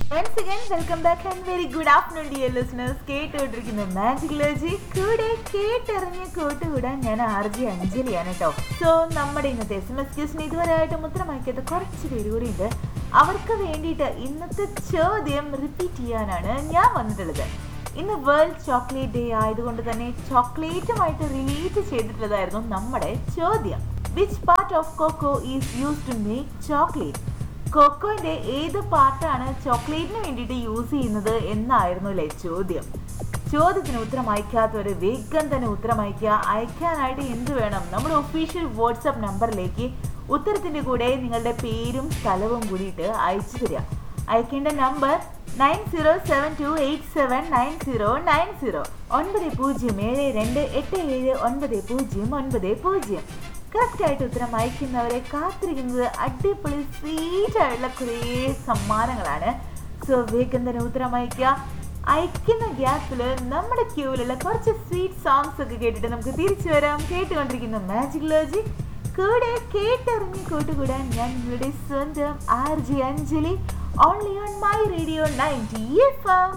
once again welcome back and very good afternoon dear listeners കേട്ടുകൊണ്ടിരിക്കുന്ന magic ലോജി കൂടെ കേട്ടിറങ്ങി കൂട്ടുകൂടാൻ ഞാൻ ആർ ജി അഞ്ജലിയാണ് കേട്ടോ സോ നമ്മുടെ ഇന്നത്തെ എസ് എം എസ് ക്യൂസിന് ഇതുവരെയായിട്ടും ഉത്തരം അയക്കാത്ത കുറച്ച് പേര് കൂടി ഉണ്ട് അവർക്ക് വേണ്ടിയിട്ട് ഇന്നത്തെ ചോദ്യം റിപ്പീറ്റ് ചെയ്യാനാണ് ഞാൻ വന്നിട്ടുള്ളത് ഇന്ന് വേൾഡ് ചോക്ലേറ്റ് ഡേ ആയതുകൊണ്ട് തന്നെ ചോക്ലേറ്റുമായിട്ട് റിലേറ്റ് ചെയ്തിട്ടുള്ളതായിരുന്നു നമ്മുടെ ചോദ്യം which part of cocoa is use to make chocolate കൊക്കോന്റെ ഏത് പാർട്ടാണ് ചോക്ലേറ്റിന് വേണ്ടിയിട്ട് യൂസ് ചെയ്യുന്നത് എന്നായിരുന്നു അല്ലേ ചോദ്യം ചോദ്യത്തിന് ഉത്തരം അയക്കാത്തവർ വേഗം തന്നെ ഉത്തരം അയക്കുക അയക്കാനായിട്ട് എന്ത് വേണം നമ്മുടെ ഒഫീഷ്യൽ വാട്സപ്പ് നമ്പറിലേക്ക് ഉത്തരത്തിന്റെ കൂടെ നിങ്ങളുടെ പേരും സ്ഥലവും കൂടിയിട്ട് അയച്ചു തരിക അയക്കേണ്ട number nine zero seven two eight seven nine zero nine zero ഒൻപത് പൂജ്യം ഏഴ് രണ്ട് എട്ട് ഏഴ് ഒൻപത് പൂജ്യം ഒൻപത് പൂജ്യം കറക്റ്റ് ആയിട്ട് ഉത്തരം അയക്കുന്നവരെ കാത്തിരിക്കുന്നത് അടിപൊളി സ്വീറ്റ് ആയിട്ടുള്ള കുറേ സമ്മാനങ്ങളാണ് സോ വേഗം തന്നെ ഉത്തരം അയക്കുക അയക്കുന്ന ഗ്യാപ്പിൽ നമ്മുടെ ക്യൂവിലുള്ള കുറച്ച് സ്വീറ്റ് സോങ്സ് ഒക്കെ കേട്ടിട്ട് നമുക്ക് തിരിച്ചു വരാം കേട്ടുകൊണ്ടിരിക്കുന്ന മാജിക് ലോജി കൂടെ കേട്ടറിഞ്ഞ് കൂട്ടുകൂടാൻ ഞാൻ നിങ്ങളുടെ സ്വന്തം R G Anjali only on my radio ninety F